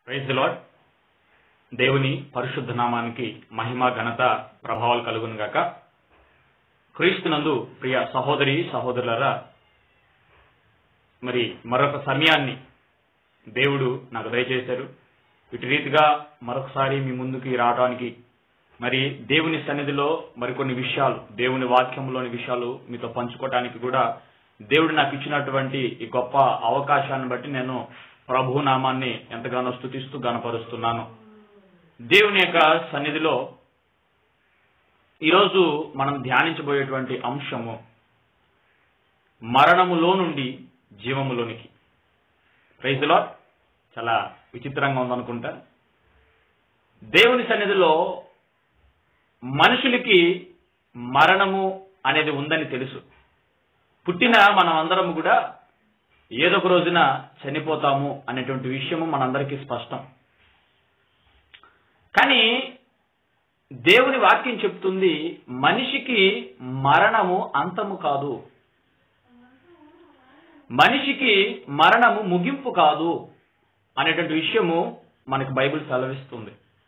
praise lord దేవుని పరిశుద్ధ నామానికి మహిమ ఘనత ప్రభావాలు కలుగును గాక క్రీస్తునందు ప్రియ సహోదరి సహోదరులరా మరి మరొక సమయాన్ని దేవుడు నాకు దయచేశారు ఇటు రీతిగా మరొకసారి మీ ముందుకి రావడానికి మరి దేవుని సన్నిధిలో మరికొన్ని విషయాలు దేవుని వాక్యంలోని విషయాలు మీతో పంచుకోవడానికి కూడా దేవుడు నాకు ఇచ్చినటువంటి ఈ గొప్ప అవకాశాన్ని బట్టి నేను ప్రభు నామాన్ని ఎంతగానో స్థుతిస్తూ గనపరుస్తున్నాను దేవుని యొక్క సన్నిధిలో ఈరోజు మనం ధ్యానించబోయేటువంటి అంశము మరణములో నుండి జీవములోనికి ప్రైజ్లో చాలా విచిత్రంగా ఉందనుకుంటా దేవుని సన్నిధిలో మనుషులకి మరణము అనేది ఉందని తెలుసు పుట్టిన మనం అందరం కూడా ఏదో ఒక రోజున చనిపోతాము అనేటువంటి విషయము మనందరికీ స్పష్టం కానీ దేవుని వాక్యం చెప్తుంది మనిషికి మరణము అంతము కాదు మనిషికి మరణము ముగింపు కాదు అనేటువంటి విషయము మనకి బైబిల్ సెలవిస్తుంది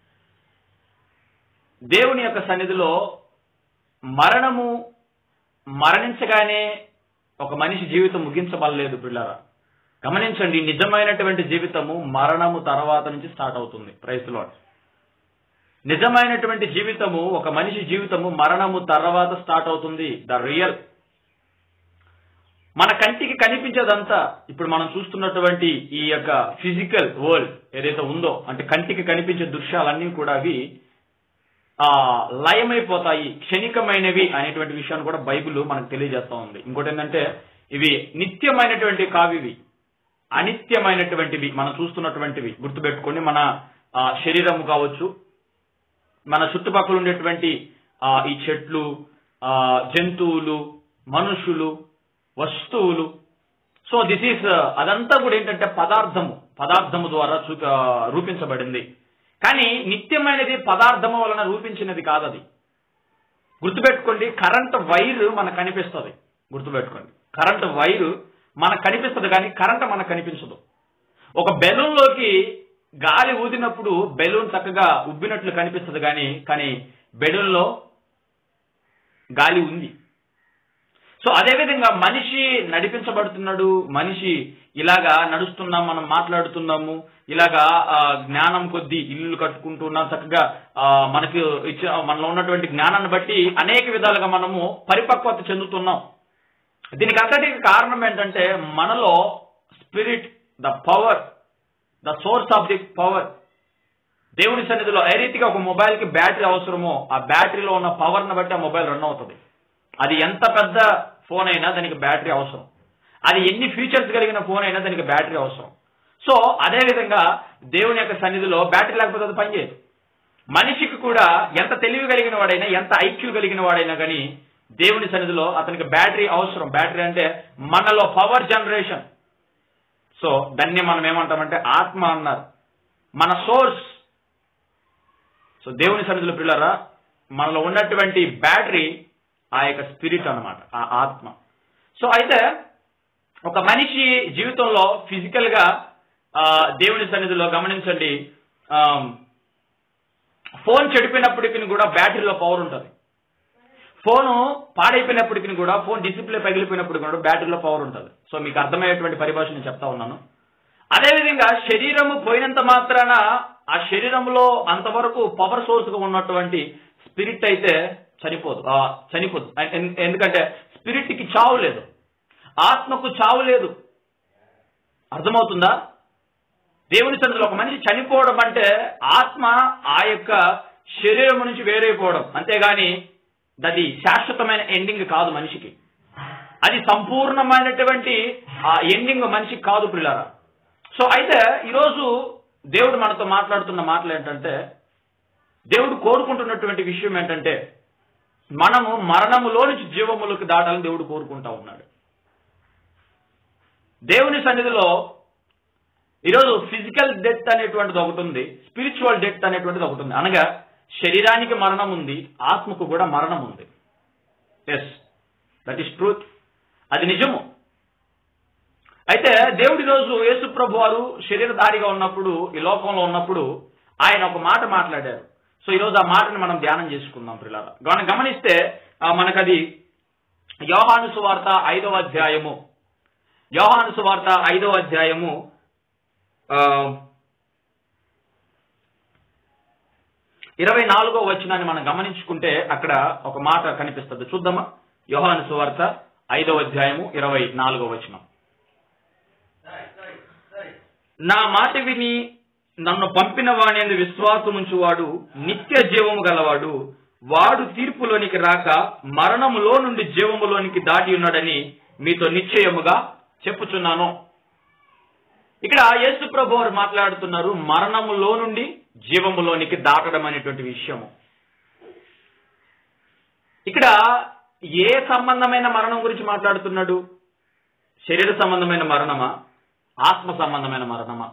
దేవుని యొక్క సన్నిధిలో మరణము మరణించగానే ఒక మనిషి జీవితం ముగించబడలేదు పిల్లరా గమనించండి నిజమైనటువంటి జీవితము మరణము తర్వాత నుంచి స్టార్ట్ అవుతుంది ప్రైస్లో నిజమైనటువంటి జీవితము ఒక మనిషి జీవితము మరణము తర్వాత స్టార్ట్ అవుతుంది ద రియల్ మన కంటికి కనిపించేదంతా ఇప్పుడు మనం చూస్తున్నటువంటి ఈ యొక్క ఫిజికల్ వరల్డ్ ఏదైతే ఉందో అంటే కంటికి కనిపించే దృశ్యాలన్నీ కూడా అవి ఆ లయమైపోతాయి క్షణికమైనవి అనేటువంటి విషయాన్ని కూడా బైబిల్ మనకు తెలియజేస్తా ఉంది ఇంకోటి ఏంటంటే ఇవి నిత్యమైనటువంటి కావివి అనిత్యమైనటువంటివి మనం చూస్తున్నటువంటివి గుర్తుపెట్టుకొని మన ఆ, శరీరము కావచ్చు మన చుట్టుపక్కల ఉండేటువంటి ఆ, ఈ చెట్లు ఆ, జంతువులు మనుషులు వస్తువులు సో దిస్ ఈస్ అదంతా కూడా ఏంటంటే పదార్థము పదార్థము ద్వారా చూ రూపించబడింది కానీ నిత్యమైనది పదార్థము వలన రూపించినది కాదది గుర్తుపెట్టుకోండి కరెంట్ వైర్ మనకు కనిపిస్తుంది గుర్తుపెట్టుకోండి కరెంట్ వైర్ మనకు కనిపిస్తుంది కానీ కరెంట్ మనకు కనిపించదు ఒక బెలూన్లోకి గాలి ఊదినప్పుడు బెలూన్ చక్కగా ఉబ్బినట్లు కనిపిస్తుంది కానీ కానీ బెలూన్లో గాలి ఉంది సో అదేవిధంగా మనిషి నడిపించబడుతున్నాడు మనిషి ఇలాగా నడుస్తున్నాం మనం మాట్లాడుతున్నాము ఇలాగా ఆ, జ్ఞానం కొద్దీ ఇల్లు కట్టుకుంటున్నాం చక్కగా ఆ, మనకు ఇచ్చే మనలో ఉన్నటువంటి జ్ఞానాన్ని బట్టి అనేక విధాలుగా మనము పరిపక్వత చెందుతున్నాం దీనికి అంతటికి కారణం ఏంటంటే మనలో spirit the power the source of the power దేవుని సన్నిధిలో ఏ రీతిగా ఒక మొబైల్ కి బ్యాటరీ అవసరమో ఆ బ్యాటరీలో ఉన్న పవర్ ని బట్టి ఆ మొబైల్ రన్ అవుతుంది అది ఎంత పెద్ద ఫోన్ అయినా దానికి బ్యాటరీ అవసరం అది ఎన్ని ఫీచర్స్ కలిగిన ఫోన్ అయినా దానికి బ్యాటరీ అవసరం సో అదే విధంగా దేవుని యొక్క సన్నిధిలో బ్యాటరీ లేకపోతే అది పనిచేయదు మనిషికి కూడా ఎంత తెలివి కలిగిన వాడైనా ఎంత ఐక్యూ కలిగిన వాడైనా కానీ దేవుని సన్నిధిలో అతనికి బ్యాటరీ అవసరం బ్యాటరీ అంటే మనలో పవర్ జనరేషన్ సో దాన్ని మనం ఏమంటామంటే ఆత్మ అన్నారు మన సోర్స్ సో దేవుని సన్నిధిలో పిల్లరా మనలో ఉన్నటువంటి బ్యాటరీ ఆ యొక్క స్పిరిట్ అన్నమాట ఆ ఆత్మ సో అయితే ఒక మనిషి జీవితంలో ఫిజికల్ గా ఆ, దేవుని సన్నిధిలో గమనించండి ఆ, ఫోన్ చెడిపోయినప్పటికీ కూడా బ్యాటరీలో పవర్ ఉంటుంది ఫోను పాడైపోయినప్పటికీ కూడా ఫోన్ డిస్ప్లే పగిలిపోయినప్పుడు కూడా బ్యాటరీలో పవర్ ఉంటుంది సో మీకు అర్థమయ్యేటువంటి పరిభాష నేను చెప్తా ఉన్నాను అదేవిధంగా శరీరము పోయినంత మాత్రాన ఆ శరీరంలో అంతవరకు పవర్ సోర్స్ గా ఉన్నటువంటి స్పిరిట్ అయితే చనిపోదు ఆ, చనిపోదు ఎన్- ఎందుకంటే స్పిరిట్ కి చావు లేదు ఆత్మకు చావు లేదు అర్థమవుతుందా దేవుని సన్నిధిలో ఒక మనిషి చనిపోవడం అంటే ఆత్మ ఆ యొక్క శరీరం నుంచి వేరైపోవడం అంతేగాని అది శాశ్వతమైన ఎండింగ్ కాదు మనిషికి అది సంపూర్ణమైనటువంటి ఆ ఎండింగ్ మనిషికి కాదు పిల్లరా సో అయితే ఈరోజు దేవుడు మనతో మాట్లాడుతున్న మాటలు ఏంటంటే దేవుడు కోరుకుంటున్నటువంటి విషయం ఏంటంటే మనము మరణములో నుంచి జీవములకు దాటాలని దేవుడు కోరుకుంటా ఉన్నాడు దేవుని సన్నిధిలో ఈరోజు ఫిజికల్ డెత్ అనేటువంటిది ఒకటి ఉంది స్పిరిచువల్ డెత్ అనేటువంటిది ఒకటి ఉంది అనగా శరీరానికి మరణం ఉంది ఆత్మకు కూడా మరణం ఉంది ఎస్ దట్ ఈస్ ట్రూత్ అది నిజము అయితే దేవుడి రోజు యేసు ప్రభు వారు శరీరధారిగా ఉన్నప్పుడు ఈ లోకంలో ఉన్నప్పుడు ఆయన ఒక మాట మాట్లాడారు సో ఈ రోజు ఆ మాటని మనం ధ్యానం చేసుకుందాం పిల్లల మనం గమనిస్తే ఆ, మనకది యోహాను సువార్త ఐదవ అధ్యాయము యోహాను సువార్త ఐదవ అధ్యాయము ఆ, ఇరవై నాలుగో వచనాన్ని మనం గమనించుకుంటే అక్కడ ఒక మాట కనిపిస్తుంది చూద్దామా యోహాను సువార్త ఐదవ అధ్యాయము ఇరవై నాలుగో వచనం నా మాట విని నన్ను పంపిన వాని అందు విశ్వాసముంచువాడు నిత్య జీవము గలవాడు వాడు తీర్పులోనికి రాక మరణములో నుండి జీవములోనికి దాటి ఉన్నాడని మీతో నిశ్చయముగా చెప్పుచున్నాను ఇక్కడ యేసు ప్రభు వారు మాట్లాడుతున్నారు మరణములో నుండి జీవములోనికి దాటడం అనేటువంటి విషయము ఇక్కడ ఏ సంబంధమైన మరణం గురించి మాట్లాడుతున్నాడు శరీర సంబంధమైన మరణమా ఆత్మ సంబంధమైన మరణమా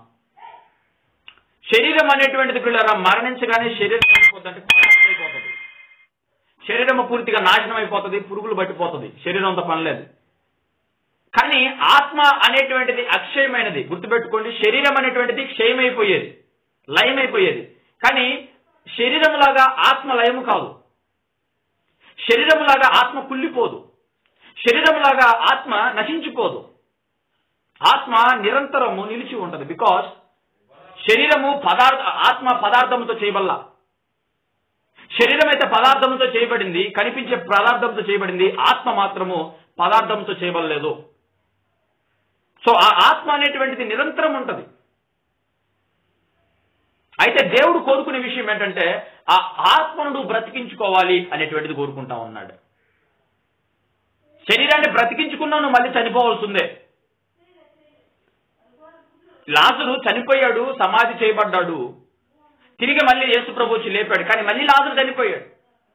శరీరం అనేటువంటిది పిల్లరా మరణించగానే శరీరం అయిపోతుంది అంటే collapse అయిపోతుంది శరీరం పూర్తిగా నాశనం అయిపోతుంది పురుగులు పట్టిపోతుంది శరీరం అంత పనిలేదు కానీ ఆత్మ అనేటువంటిది అక్షయమైనది గుర్తుపెట్టుకోండి శరీరం అనేటువంటిది క్షయమైపోయేది లయమైపోయేది కానీ శరీరం లాగా ఆత్మ లయము కాదు శరీరం లాగా ఆత్మ కుళ్ళిపోదు శరీరం లాగా ఆత్మ నశించిపోదు ఆత్మ నిరంతరము నిలిచి ఉంటది బికాస్ శరీరము పదార్థ ఆత్మ పదార్థముతో చేయబల్ల శరీరం అయితే పదార్థంతో చేయబడింది కనిపించే పదార్థంతో చేయబడింది ఆత్మ మాత్రము పదార్థంతో చేయబడలేదు సో ఆ ఆత్మ అనేటువంటిది నిరంతరం ఉంటది అయితే దేవుడు కోరుకునే విషయం ఏంటంటే ఆ ఆత్మను నువ్వు బ్రతికించుకోవాలి అనేటువంటిది కోరుకుంటా ఉన్నాడు శరీరాన్ని బ్రతికించుకున్నావు నువ్వు మళ్ళీ చనిపోవాల్సిందే లాజరు చనిపోయాడు సమాధి చేయబడ్డాడు తిరిగి మళ్ళీ యేసు ప్రభు వచ్చి లేపాడు కానీ మళ్ళీ లాజరు చనిపోయాడు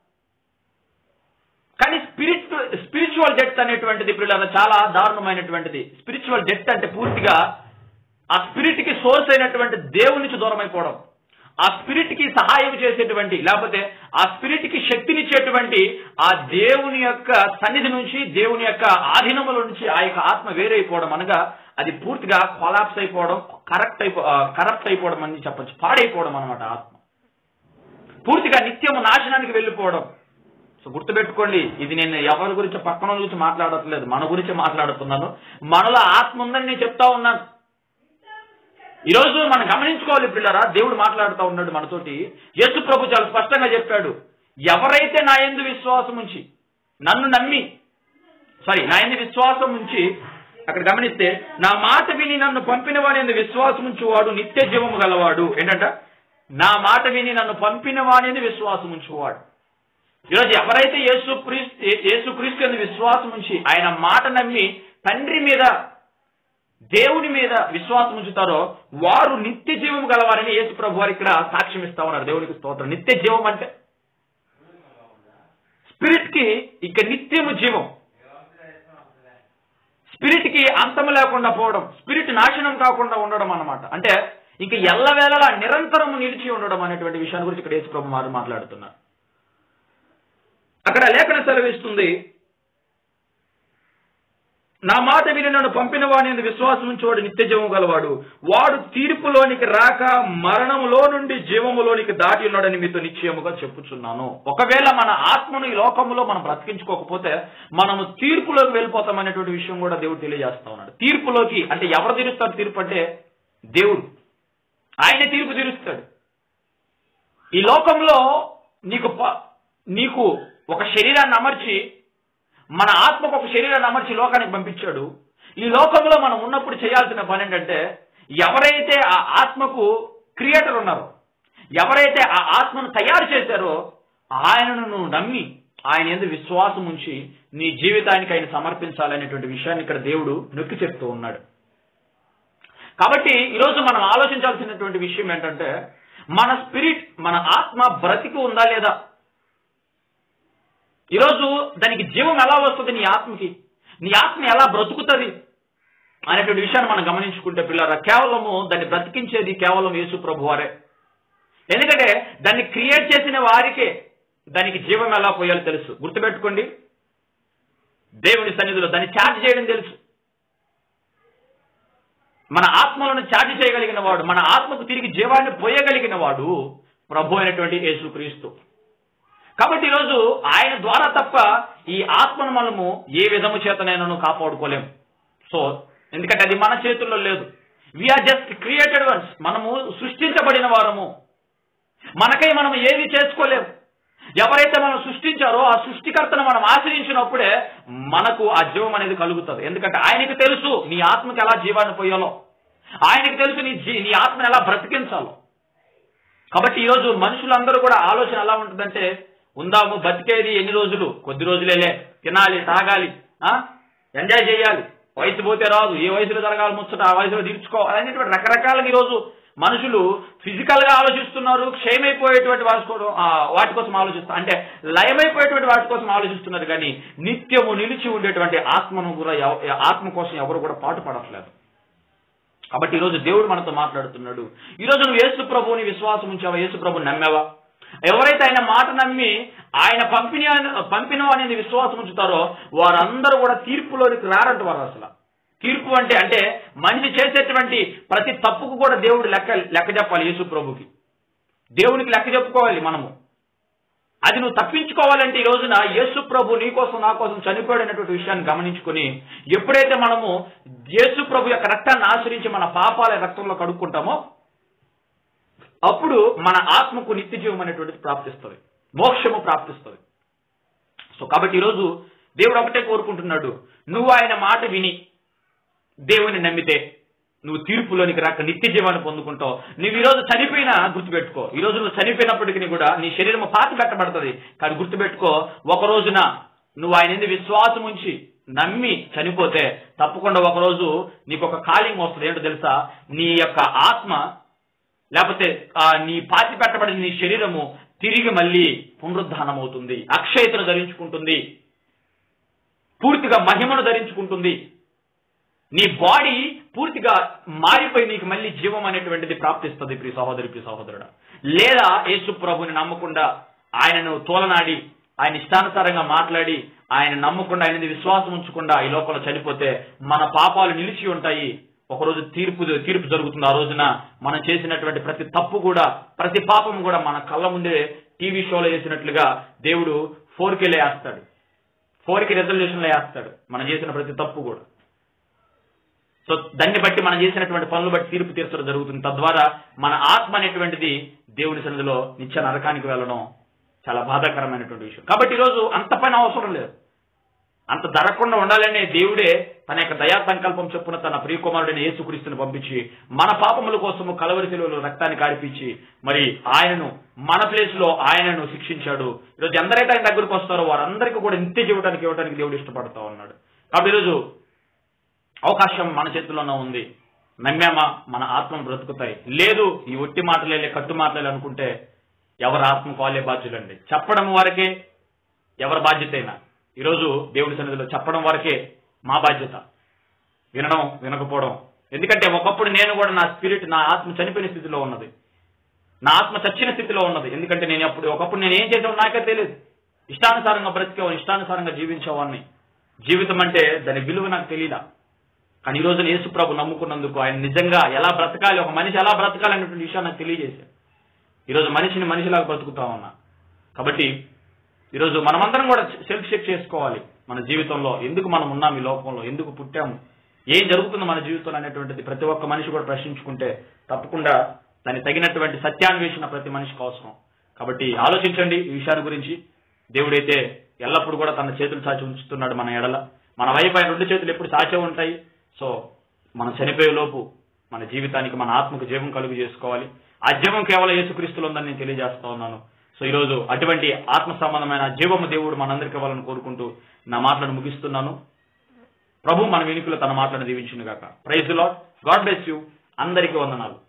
కానీ స్పిరిట్ స్పిరిచువల్ డెత్ అనేటువంటిది ఇప్పుడు చాలా దారుణమైనటువంటిది స్పిరిచువల్ డెత్ అంటే పూర్తిగా ఆ స్పిరిట్ కి సోర్స్ అయినటువంటి దేవుని నుంచి దూరం అయిపోవడం ఆ స్పిరిట్ కి సహాయం చేసేటువంటి లేకపోతే ఆ స్పిరిట్ కి శక్తినిచ్చేటువంటి ఆ దేవుని యొక్క సన్నిధి నుంచి దేవుని యొక్క ఆధీనముల నుంచి ఆ యొక్క ఆత్మ వేరైపోవడం అనగా అది పూర్తిగా కొలాప్స్ అయిపోవడం కరెక్ట్ అయిపో కరప్ట్ అయిపోవడం అని చెప్పొచ్చు పాడైపోవడం అనమాట ఆత్మ పూర్తిగా నిత్యము నాశనానికి వెళ్ళిపోవడం సో గుర్తుపెట్టుకోండి ఇది నేను ఎవరి గురించి పక్కన వాళ్ళ గురించి మాట్లాడట్లేదు మన గురించి మాట్లాడుతున్నాను మనలో ఆత్మ ఉందని నేను చెప్తా ఉన్నాను ఈరోజు మనం గమనించుకోవాలి పిల్లరా దేవుడు మాట్లాడుతూ ఉన్నాడు మనతోటి యేసు ప్రభు చాలా స్పష్టంగా చెప్పాడు ఎవరైతే నా ఎందు విశ్వాసం ఉంచి నన్ను నమ్మి సారీ నా ఎందు విశ్వాసం ఉంచి అక్కడ గమనిస్తే నా మాట విని నన్ను పంపిన వాడి ఎందు విశ్వాసం ఉంచువాడు నిత్య జీవము గలవాడు ఏంటంట నా మాట విని నన్ను పంపిన వాడి ఎందు విశ్వాసం ఉంచువాడు ఈరోజు ఎవరైతే యేసు క్రీస్తు యేసు క్రీస్తు ఎందు విశ్వాసం ఉంచి ఆయన మాట నమ్మి తండ్రి మీద దేవుని మీద విశ్వాసం ఉంచుతారో వారు నిత్య జీవం గలవారని యేసు ప్రభు వారు ఇక్కడ సాక్ష్యం ఇస్తా ఉన్నారు దేవునికి స్తోత్రం నిత్య జీవం అంటే స్పిరిట్ కి ఇక నిత్యము జీవం స్పిరిట్ కి అంతం లేకుండా పోవడం స్పిరిట్ నాశనం కాకుండా ఉండడం అన్నమాట అంటే ఇక ఎల్లవేళలా నిరంతరము నిలిచి ఉండడం అనేటువంటి విషయాన్ని గురించి ఇక్కడ యేసు ప్రభు వారు మాట్లాడుతున్నారు అక్కడ లేఖన సెలవిస్తుంది నా మాట విని నన్ను పంపిన వాడిని ఎందు విశ్వాసం ఉంచేవాడు నిత్య జీవము గలవాడు వాడు తీర్పులోనికి రాక మరణములో నుండి జీవములోనికి దాటి ఉన్నాడని మీతో నిశ్చయముగా చెప్పుచున్నాను ఒకవేళ మన ఆత్మను ఈ లోకములో మనం బ్రతికించుకోకపోతే మనము తీర్పులోకి వెళ్ళిపోతాం అనేటువంటి విషయం కూడా దేవుడు తెలియజేస్తా ఉన్నాడు తీర్పులోకి అంటే ఎవరు తీరుస్తారు తీర్పు అంటే దేవుడు ఆయన తీర్పు తీరుస్తాడు ఈ లోకంలో నీకు ప- నీకు ఒక శరీరాన్ని అమర్చి మన ఆత్మకు ఒక శరీరాన్ని అమర్చి లోకానికి పంపించాడు ఈ లోకంలో మనం ఉన్నప్పుడు చేయాల్సిన పని ఏంటంటే ఎవరైతే ఆ ఆత్మకు క్రియేటర్ ఉన్నారో ఎవరైతే ఆ ఆత్మను తయారు చేశారో ఆయనను నువ్వు నమ్మి ఆయన ఎందుకు విశ్వాసం ఉంచి నీ జీవితానికి ఆయన సమర్పించాలనేటువంటి విషయాన్ని ఇక్కడ దేవుడు నొక్కి చెప్తూ ఉన్నాడు కాబట్టి ఈరోజు మనం ఆలోచించాల్సినటువంటి విషయం ఏంటంటే మన స్పిరిట్ మన ఆత్మ బ్రతికి ఉందా లేదా ఈరోజు దానికి జీవం ఎలా వస్తుంది నీ ఆత్మకి నీ ఆత్మ ఎలా బ్రతుకుతుంది అనేటువంటి విషయాన్ని మనం గమనించుకుంటే పిల్లరా కేవలము దాన్ని బ్రతికించేది కేవలం యేసు ప్రభు వారే ఎందుకంటే దాన్ని క్రియేట్ చేసిన వారికే దానికి జీవం ఎలా పోయాలో తెలుసు గుర్తుపెట్టుకోండి దేవుని సన్నిధిలో దాన్ని ఛార్జ్ చేయడం తెలుసు మన ఆత్మలను చాటి చేయగలిగిన వాడు మన ఆత్మకు తిరిగి జీవాన్ని పోయగలిగిన వాడు ప్రభు అయినటువంటి యేసుక్రీస్తు కాబట్టి ఈరోజు ఆయన ద్వారా తప్ప ఈ ఆత్మను మనము ఏ విధము చేతనైనాను కాపాడుకోలేం సో ఎందుకంటే అది మన చేతుల్లో లేదు వీఆర్ జస్ట్ క్రియేటెడ్ వన్స్ మనము సృష్టించబడిన వారము మనకై మనం ఏది చేసుకోలేం ఎవరైతే మనం సృష్టించారో ఆ సృష్టికర్తను మనం ఆశ్రయించినప్పుడే మనకు ఆ జీవం అనేది కలుగుతుంది ఎందుకంటే ఆయనకి తెలుసు నీ ఆత్మకి ఎలా జీవాన్ని పోయాలో ఆయనకి తెలుసు నీ జీ నీ ఆత్మను ఎలా బ్రతికించాలో కాబట్టి ఈరోజు మనుషులందరూ కూడా ఆలోచన ఎలా ఉంటుందంటే ఉందాము బతికేది ఎన్ని రోజులు కొద్ది రోజులేలే తినాలి తాగాలి ఆ ఎంజాయ్ చేయాలి వయసు పోతే రాదు ఏ వయసులో జరగాలి ముచ్చట ఆ వయసులో తీర్చుకోవాలి అనేటువంటి రకరకాలుగా ఈరోజు మనుషులు ఫిజికల్ గా ఆలోచిస్తున్నారు క్షయమైపోయేటువంటి వాటి కోసం ఆ, వాటి కోసం ఆలోచిస్తారు అంటే లయమైపోయేటువంటి వాటి కోసం ఆలోచిస్తున్నారు కానీ నిత్యము నిలిచి ఉండేటువంటి ఆత్మను కూడా ఎవ- ఆత్మ కోసం ఎవరు కూడా పాటు పడట్లేదు కాబట్టి ఈరోజు దేవుడు మనతో మాట్లాడుతున్నాడు ఈరోజు నువ్వు యేసు ప్రభువుని విశ్వాసం ఉంచావా యేసు ప్రభుని నమ్మావా ఎవరైతే ఆయన మాట నమ్మి ఆయన పంపిణీ పంపిన అనేది విశ్వాసం ఉంచుతారో వారందరూ కూడా తీర్పులోనికి రారంట వారు అసలు తీర్పు అంటే అంటే మనిషి చేసేటువంటి ప్రతి తప్పుకు కూడా దేవుడు లెక్క లెక్క చెప్పాలి యేసు ప్రభుకి దేవునికి లెక్క చెప్పుకోవాలి మనము అది నువ్వు తప్పించుకోవాలంటే ఈ రోజున యేసు ప్రభు నీ కోసం నా కోసం చనిపోయాడు అనేటువంటి విషయాన్ని గమనించుకొని ఎప్పుడైతే మనము యేసు ప్రభు యొక్క రక్తాన్ని ఆశ్రయించి మన పాపాల రక్తంలో కడుక్కుంటామో అప్పుడు మన ఆత్మకు నిత్య జీవం అనేటువంటిది ప్రాప్తిస్తుంది మోక్షము ప్రాప్తిస్తుంది సో కాబట్టి ఈరోజు దేవుడు ఒకటే కోరుకుంటున్నాడు నువ్వు ఆయన మాట విని దేవుని నమ్మితే నువ్వు తీర్పులోనికి రాక నిత్య జీవాన్ని పొందుకుంటావు నువ్వు ఈరోజు చనిపోయినా గుర్తుపెట్టుకో ఈ రోజు నువ్వు చనిపోయినప్పటికీ కూడా నీ శరీరం పాతి పెట్టబడుతుంది కానీ గుర్తుపెట్టుకో ఒక రోజున నువ్వు ఆయన ఎందు విశ్వాసం ఉంచి నమ్మి చనిపోతే తప్పకుండా ఒక రోజు నీకు ఒక కాలింగ్ వస్తుంది ఏంటో తెలుసా నీ యొక్క ఆత్మ లేకపోతే ఆ నీ పాతి పెట్టబడిన నీ శరీరము తిరిగి మళ్ళీ పునరుద్ధానం అవుతుంది అక్షయతను ధరించుకుంటుంది పూర్తిగా మహిమను ధరించుకుంటుంది నీ బాడీ పూర్తిగా మారిపోయి నీకు మళ్ళీ జీవం అనేటువంటిది ప్రాప్తిస్తుంది ప్రియ సహోదరి ప్రియ సహోదరుడు లేదా యేసు ప్రభుని నమ్మకుండా ఆయనను తోలనాడి ఆయన ఇష్టానుసారంగా మాట్లాడి ఆయన నమ్మకుండా ఆయన విశ్వాసం ఉంచకుండా ఈ లోపల చనిపోతే మన పాపాలు నిలిచి ఉంటాయి ఒకరోజు తీర్పు తీర్పు జరుగుతుంది ఆ రోజున మనం చేసినటువంటి ప్రతి తప్పు కూడా ప్రతి పాపం కూడా మన కళ్ళ ముందే టీవీ షోలో వేసినట్లుగా దేవుడు ఫోర్కేలో వేస్తాడు ఫోర్కి రెజల్యూషన్లో వేస్తాడు మనం చేసిన ప్రతి తప్పు కూడా సో దాన్ని బట్టి మనం చేసినటువంటి పనులు బట్టి తీర్పు తీర్చడం జరుగుతుంది తద్వారా మన ఆత్మ అనేటువంటిది దేవుని సన్నిధిలో నిత్య నరకానికి వెళ్ళడం చాలా బాధాకరమైనటువంటి విషయం కాబట్టి ఈరోజు అంత పని అవసరం లేదు అంత జరగకుండా ఉండాలనే దేవుడే తన యొక్క దయా సంకల్పం చొప్పున తన ప్రియకుమారుడైన యేసుక్రీస్తుని పంపించి మన పాపముల కోసము కలవరి సెలవులో రక్తాన్ని కారిపించి మరి ఆయనను మన ప్లేస్ లో ఆయనను శిక్షించాడు ఈరోజు ఎందరైతే ఆయన దగ్గరకు వస్తారో వారందరికీ కూడా నిత్య జీవటానికి ఇవ్వడానికి దేవుడు ఇష్టపడతా ఉన్నాడు కాబట్టి ఈరోజు అవకాశం మన చేతిలోనే ఉంది నమ్మామా మన ఆత్మ బ్రతుకుతాయి లేదు ఈ ఒట్టి మాటలే కట్టు మాటలే అనుకుంటే ఎవరి ఆత్మకు వాళ్ళే బాధ్యులండి చెప్పడం వరకే ఎవరి బాధ్యతైనా ఈరోజు దేవుడి సన్నిధిలో చెప్పడం వరకే మా బాధ్యత వినడం వినకపోవడం ఎందుకంటే ఒకప్పుడు నేను కూడా నా స్పిరిట్ నా ఆత్మ చనిపోయిన స్థితిలో ఉన్నది నా ఆత్మ చచ్చిన స్థితిలో ఉన్నది ఎందుకంటే నేను అప్పుడు ఒకప్పుడు నేను ఏం చేసావు నాకే తెలియదు ఇష్టానుసారంగా బ్రతికేవాడిని ఇష్టానుసారంగా జీవించేవాడిని జీవితం అంటే దాని విలువ నాకు తెలియదా కానీ ఈ రోజున యేసు ప్రభు నమ్ముకున్నందుకు ఆయన నిజంగా ఎలా బ్రతకాలి ఒక మనిషి ఎలా బ్రతకాలి అనేటువంటి విషయం నాకు తెలియజేశారు ఈరోజు మనిషిని మనిషిలాగా బ్రతుకుతా ఉన్నా కాబట్టి ఈరోజు మనమందరం కూడా సెల్ఫ్ చెక్ చేసుకోవాలి మన జీవితంలో ఎందుకు మనం ఉన్నాం ఈ లోకంలో ఎందుకు పుట్టాము ఏం జరుగుతుందో మన జీవితంలో అనేటువంటిది ప్రతి ఒక్క మనిషి కూడా ప్రశ్నించుకుంటే తప్పకుండా దానికి తగినటువంటి సత్యాన్వేషణ ప్రతి మనిషికి అవసరం కాబట్టి ఆలోచించండి ఈ విషయాన్ని గురించి దేవుడైతే ఎల్లప్పుడూ కూడా తన చేతులు చాచి ఉంచుతున్నాడు మన ఎడల మన వైపు ఆయన రెండు చేతులు ఎప్పుడు చాచే ఉంటాయి సో మనం చనిపోయే లోపు మన జీవితానికి మన ఆత్మకు జీవం కలుగు చేసుకోవాలి ఆ జీవం కేవలం యేసుక్రీస్తులో ఉందని నేను తెలియజేస్తా ఉన్నాను సో ఈరోజు అటువంటి ఆత్మ సంబంధమైన జీవము దేవుడు మనందరికీ ఇవ్వాలని కోరుకుంటూ నా మాటలను ముగిస్తున్నాను ప్రభు మన వెనుకలో తన మాటలను దీవించును గాక praise Lord God bless you అందరికీ వందనాలు